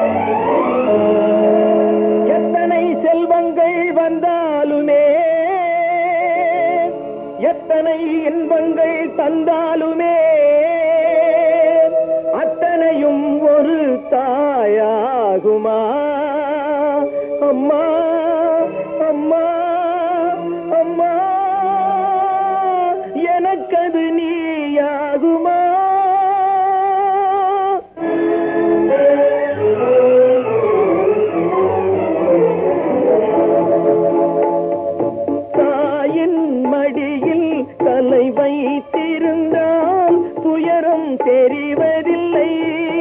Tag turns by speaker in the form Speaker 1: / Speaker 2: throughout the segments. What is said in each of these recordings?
Speaker 1: எத்தனை செல்வங்கள் வந்தாலுமே எத்தனை இன்பங்கள் தந்தாலுமே அத்தனையும் ஒரு தாயாகுமா அம்மா அம்மா அம்மா எனக்கது நீயாகுமா தாயின் மடியில் தலை வைத்திருந்தால் துயரம் தெரிவதில்லை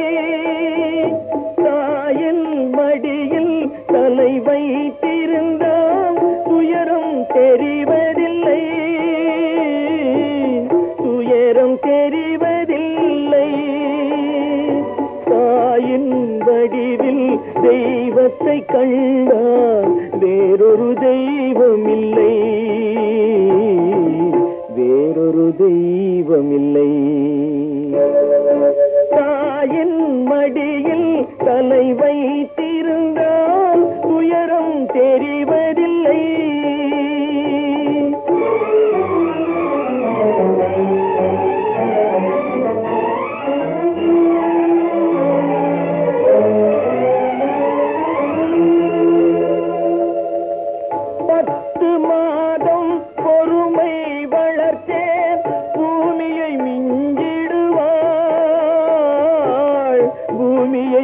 Speaker 1: தாயின் மடியில் தலை வைத்திருந்தால் துயரம் தெரிவதில்லை துயரம் தெரிவதில்லை தாயின் வடிவில் தெய்வத்தை கண்டார் வேறொரு தெய்வம் இல்லை வேறொரு தெய்வம் இல்லை தாயின் மடியில் தலை வைத்திருந்தால் துயரம் தெரிவதில்லை பத்து மாதம் பொறுமை வளர்த்தேன் பூமியை மிஞ்சிடுவாள் பூமியை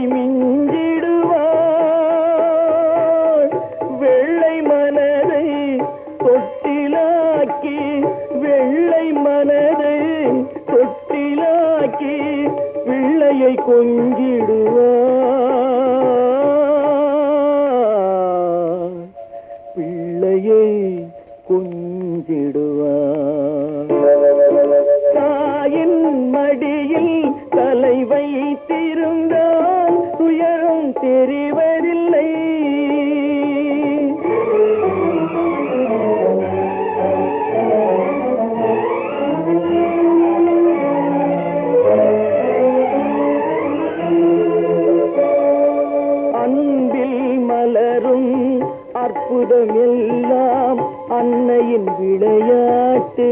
Speaker 1: மிஞ்சிடுவாள் வெள்ளை மனதை தொட்டிலாக்கி வெள்ளை மனதை தொட்டிலாக்கி பிள்ளையை கொஞ்சிடுவாள் பிள்ளையை கொஞ்சிடுவார் தாயின் மடியில் தலை வைத்திருந்தால் துயரம் தெரிவதில்லை அன்பில் மலரும் அற்புதம் எல்லாம் அன்னையின் விளையாட்டு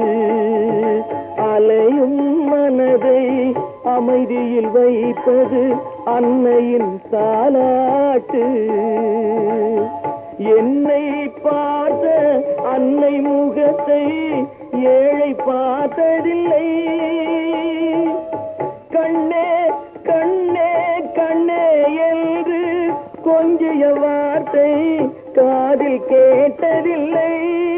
Speaker 1: அலையும் மனதை அமைதியில் வைப்பது அன்னையின் தாலாட்டு என்னை பார்த்த அன்னை முகத்தை ஏழை பார்த்ததில்லை கண்ணே கண்ணே கண்ணே என்று கொஞ்சிய வார்த்தை காதில் கேட்டதில்லை